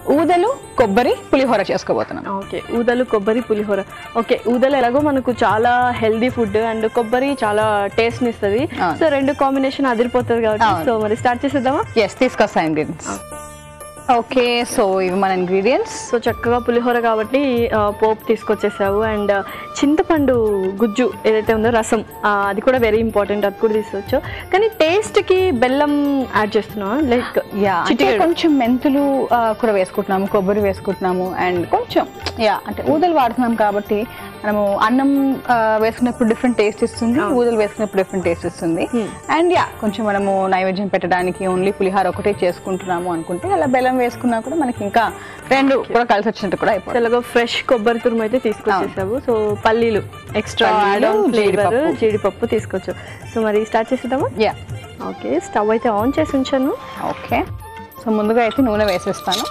ఊదలు కొబ్బరి పులిహోర చేసుకోబోతున్నాం ఓకే ఊదలు కొబ్బరి పులిహోర ఓకే ఊదలు ఎలాగో మనకు చాలా హెల్దీ ఫుడ్ అండ్ కొబ్బరి చాలా టేస్ట్ ఇస్తుంది అవును. సో రెండు కాంబినేషన్ అదిరిపోతుంది కాబట్టి అవును. సో మరి స్టార్ట్ చేసేద్దామా ఎస్ తీసుకొస్తా ఇంగ్రీడియంట్స్ ఓకే సో ఇవి మన ఇంగ్రీడియంట్స్ సో చక్కగా పులిహోర కాబట్టి ఆ, పోపు తీసుకొచ్చేసావు అండ్ చింతపండు గుజ్జు ఏదైతే ఉందో రసం ఆ, అది కూడా వెరీ ఇంపార్టెంట్ అది కూడా తీసుకొచ్చు కానీ టేస్ట్ కి బెల్లం యాడ్ చేస్తున్నావా లైక్ యా అంటే కొంచెం మెంతులు ఆ, కూడా వేసుకుంటున్నాము కొబ్బరి వేసుకుంటున్నాము అండ్ కొంచెం యా అంటే ఊదలు వాడుతున్నాం కాబట్టి మనము అన్నం ఆ, వేసుకున్నప్పుడు డిఫరెంట్ టేస్ట్ ఇస్తుంది ఊదలు వేసుకున్నప్పుడు డిఫరెంట్ టేస్ట్ ఇస్తుంది అండ్ యా కొంచెం మనము నైవేద్యం పెట్టడానికి ఓన్లీ పులిహార ఒకటే చేసుకుంటున్నాము అనుకుంటే అలా బెల్లం వేసుకున్నా కూడా మనకి ఇంకా రెండు కూడా కలిసి వచ్చినట్టు కూడా అయిపోతుంది తెల్లగా ఫ్రెష్ కొబ్బరి తురుము అయితే తీసుకొచ్చేసావు సో పల్లీలు ఎక్స్ట్రా యాడ్ పల్లీలు, ఆన్ ఫ్లేవర్ జీడిపప్పు. జీడిపప్పు తీసుకొచ్చు సో మరి స్టార్ట్ చేసేద్దామా యా ఓకే స్టవ్ అయితే ఆన్ చేసి ఉంచాను ఓకే సో ముందుగా అయితే నూనె వేసేస్తాను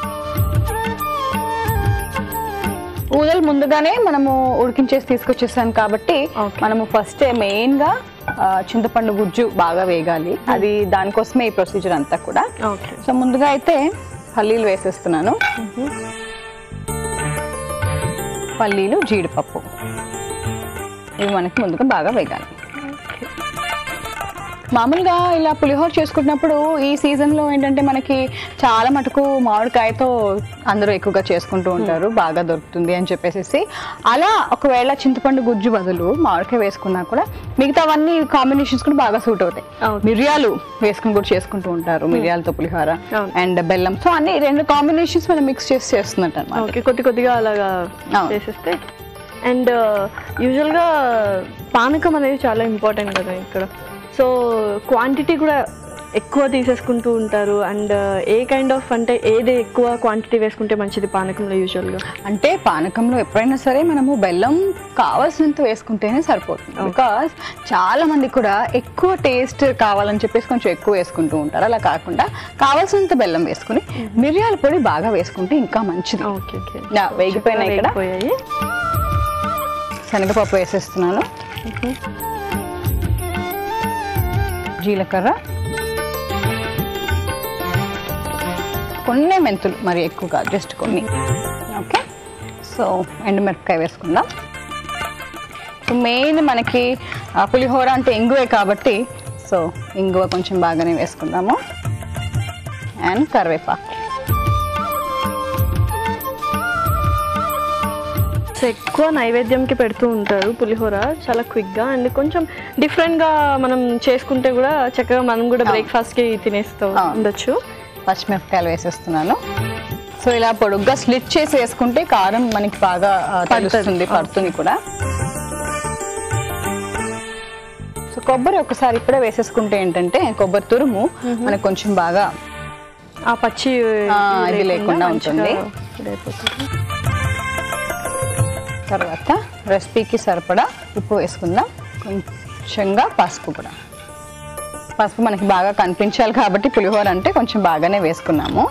ఊదలు ముందుగానే మనము ఉడికించేసి తీసుకొచ్చేసాను కాబట్టి Okay. మనము ఫస్ట్ మెయిన్గా చింతపండు గుజ్జు బాగా వేగాలి అది దానికోసమే ఈ ప్రొసీజర్ అంతా కూడా ఓకే సో ముందుగా అయితే పల్లీలు వేసేస్తున్నాను పల్లీలు జీడిపప్పు ఇవి మనకి ముందుగా బాగా వేగాలి మామూలుగా ఇలా పులిహోర చేసుకుంటున్నప్పుడు ఈ సీజన్లో ఏంటంటే మనకి చాలా మటుకు మామిడికాయతో అందరూ ఎక్కువగా చేసుకుంటూ ఉంటారు బాగా దొరుకుతుంది అని చెప్పేసి అలా ఒకవేళ చింతపండు గుజ్జు బదులు మామిడికాయ వేసుకున్నా కూడా మిగతావన్నీ కాంబినేషన్స్ కూడా బాగా సూట్ అవుతాయి Okay. మిరియాలు వేసుకుని కూడా చేసుకుంటూ ఉంటారు మిరియాలతో పులిహోర అవును. అండ్ బెల్లం సో అన్ని రెండు కాంబినేషన్స్ మనం మిక్స్ చేసి చేస్తున్నట్టు అనమాట ఓకే కొద్ది కొద్దిగా అలాగా అవును. చేసేస్తే అండ్ యూజువల్గా పానకం అనేది చాలా ఇంపార్టెంట్ కదా ఇక్కడ సో క్వాంటిటీ కూడా ఎక్కువ తీసేసుకుంటూ ఉంటారు అండ్ ఏ కైండ్ ఆఫ్ అంటే ఏది ఎక్కువ క్వాంటిటీ వేసుకుంటే మంచిది పానకంలో యూజువల్గా అంటే పానకంలో ఎప్పుడైనా సరే మనము బెల్లం కావాల్సినంత వేసుకుంటేనే సరిపోతుంది బికాస్ చాలా మంది కూడా ఎక్కువ టేస్ట్ కావాలని చెప్పేసి కొంచెం ఎక్కువ వేసుకుంటూ ఉంటారు అలా కాకుండా కావాల్సినంత బెల్లం వేసుకుని మిరియాల పొడి బాగా వేసుకుంటే ఇంకా మంచిది ఓకే ఓకే యా, వేగిపోయినాయి ఇక్కడ వేగిపోయాయి శనగపప్పు వేసేస్తున్నాను జీలకర్ర కొన్ని మెంతులు మరి ఎక్కువ కాదు జస్ట్ కొన్ని ఓకే సో ఎండుమిరపకాయ వేసుకుందాం సో మెయిన్ మనకి ఆ, పులిహోర అంటే ఇంగువే కాబట్టి సో ఇంగువ కొంచెం బాగానే వేసుకుందాము అండ్ కరివేపాకు సో ఎక్కువ నైవేద్యంకి పెడుతూ ఉంటారు పులిహోర చాలా క్విక్గా అండ్ కొంచెం డిఫరెంట్గా మనం చేసుకుంటే కూడా చక్కగా మనం కూడా బ్రేక్ఫాస్ట్కి తినేస్తూ అవును. ఉండొచ్చు పచ్చిమిరపకాయలు వేసేస్తున్నాను సో ఇలా పొడుగ్గా స్లిట్ చేసి వేసుకుంటే కారం మనకి బాగా ఆ, తెలుస్తుంది పడుతుంది కూడా సో కొబ్బరి ఒకసారి ఇప్పుడే వేసేసుకుంటే ఏంటంటే కొబ్బరి తురుము మనకు కొంచెం బాగా ఆ పచ్చి ఆ, ఇది లేకుండా మంచిగా ఉంటుంది. ఇదైపోతుంది. తర్వాత రెసిపీకి సరిపడా ఉప్పు వేసుకుందాం కొంచెంగా పసుపు కూడా పసుపు మనకి బాగా కనిపించాలి కాబట్టి పులిహోర అంటే కొంచెం బాగానే వేసుకున్నాము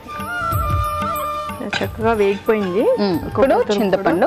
చక్కగా వేగిపోయింది ఉమ్, ఇప్పుడు కొబ్బరి తురుము చింతపండు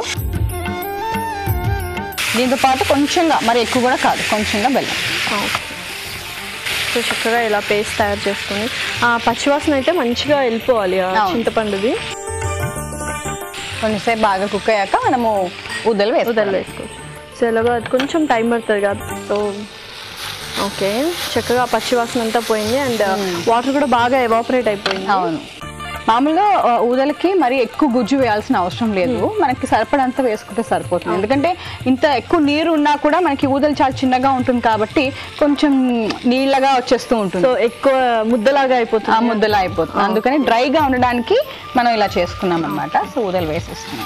దీంతో పాటు కొంచెంగా మరి ఎక్కువ కూడా కాదు కొంచెంగా బెల్లం కూడా. ఓకే. సో చక్కగా ఇలా పేస్ట్ తయారు చేసుకొని ఆ పచ్చివాసన అయితే మంచిగా వెళ్ళిపోవాలి ఆ అవును. చింతపండుది కొంచెంసేపు బాగా కుక్ అయ్యాక మనము ఉదలు వేసుకోవాలి ఉదలు వేసుకోవచ్చు సో ఎలాగో అది కొంచెం టైం పడుతుంది కదా సో ఓకే చక్కగా ఆ పచ్చివాసన అంతా పోయింది అండ్ వాటర్ కూడా బాగా ఎవాపరేట్ అయిపోయింది అవును మామూలుగా ఆ, ఊదలకి మరి ఎక్కువ గుజ్జు వేయాల్సిన అవసరం లేదు మనకి సరిపడంత వేసుకుంటే సరిపోతుంది ఎందుకంటే ఇంత ఎక్కువ నీరు ఉన్నా కూడా మనకి ఊదలు చాలా చిన్నగా ఉంటుంది కాబట్టి కొంచెం నీళ్ళగా వచ్చేస్తూ ఉంటుంది సో ఎక్కువ ముద్దలాగా ఆ అయిపోతుంది ముద్దలా అయిపోతుంది అందుకని డ్రైగా ఉండడానికి మనం ఇలా చేసుకున్నాం అనమాట సో ఊదలు వేసేస్తున్నాం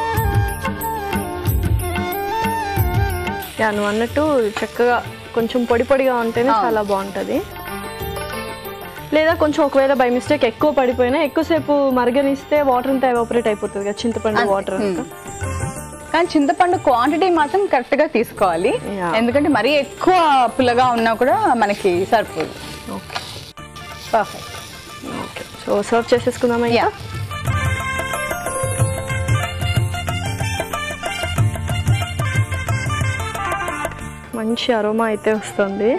యా, నువ్వు అన్నట్టు చక్కగా కొంచెం పొడి పొడిగా ఉంటేనే చాలా బాగుంటుంది లేదా కొంచెం ఒకవేళ బై మిస్టేక్ ఎక్కువ పడిపోయినా ఎక్కువసేపు మరగనిస్తే వాటర్ అంతా ఎవాపరేట్ అయిపోతుంది కదా చింతపండు వాటర్ అంతా కానీ చింతపండు క్వాంటిటీ మాత్రం కరెక్ట్ గా తీసుకోవాలి Yeah. ఎందుకంటే మరీ ఎక్కువ పుల్లగా ఉన్నా కూడా మనకి సరిపోదు okay perfect okay so serve చేసేసుకుందామా యా ఇంకా? మంచి అరోమా అయితే వస్తుంది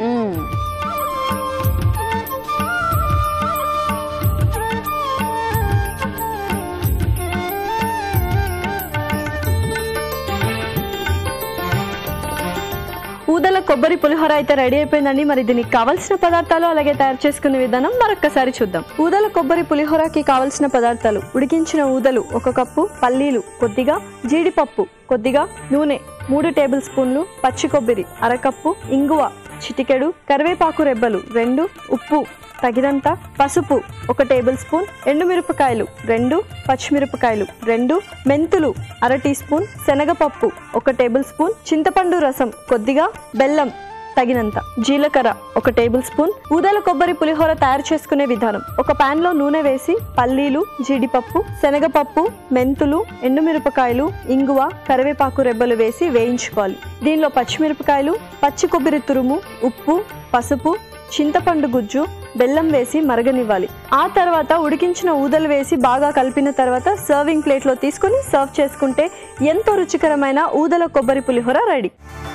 కొబ్బరి పులిహోర అయితే రెడీ అయిపోయిందండి మరి దీనికి కావాల్సిన పదార్థాలు అలాగే తయారు చేసుకునే విధానం మరొక్కసారి చూద్దాం ఊదల కొబ్బరి పులిహోరకి కావాల్సిన పదార్థాలు ఉడికించిన ఊదలు ఒక కప్పు పల్లీలు కొద్దిగా జీడిపప్పు కొద్దిగా నూనె మూడు టేబుల్ స్పూన్లు పచ్చి కొబ్బరి అరకప్పు ఇంగువ చిటికెడు కరివేపాకు రెబ్బలు రెండు ఉప్పు తగినంత పసుపు ఒక టేబుల్ స్పూన్ ఎండుమిరపకాయలు రెండు పచ్చిమిరపకాయలు రెండు మెంతులు అర టీ స్పూన్ శనగపప్పు ఒక టేబుల్ స్పూన్ చింతపండు రసం కొద్దిగా బెల్లం తగినంత జీలకర్ర ఒక టేబుల్ స్పూన్ ఊదల కొబ్బరి పులిహోర తయారు చేసుకునే విధానం ఒక పాన్ లో నూనె వేసి పల్లీలు జీడిపప్పు శనగపప్పు మెంతులు ఎండుమిరపకాయలు ఇంగువ కరివేపాకు రెబ్బలు వేసి వేయించుకోవాలి దీనిలో పచ్చిమిరపకాయలు పచ్చి కొబ్బరి తురుము ఉప్పు పసుపు చింతపండు గుజ్జు బెల్లం వేసి మరగనివ్వాలి ఆ తర్వాత ఉడికించిన ఊదలు వేసి బాగా కలిపిన తర్వాత సర్వింగ్ ప్లేట్లో తీసుకొని సర్వ్ చేసుకుంటే ఎంతో రుచికరమైన ఊదల కొబ్బరి పులిహోర రెడీ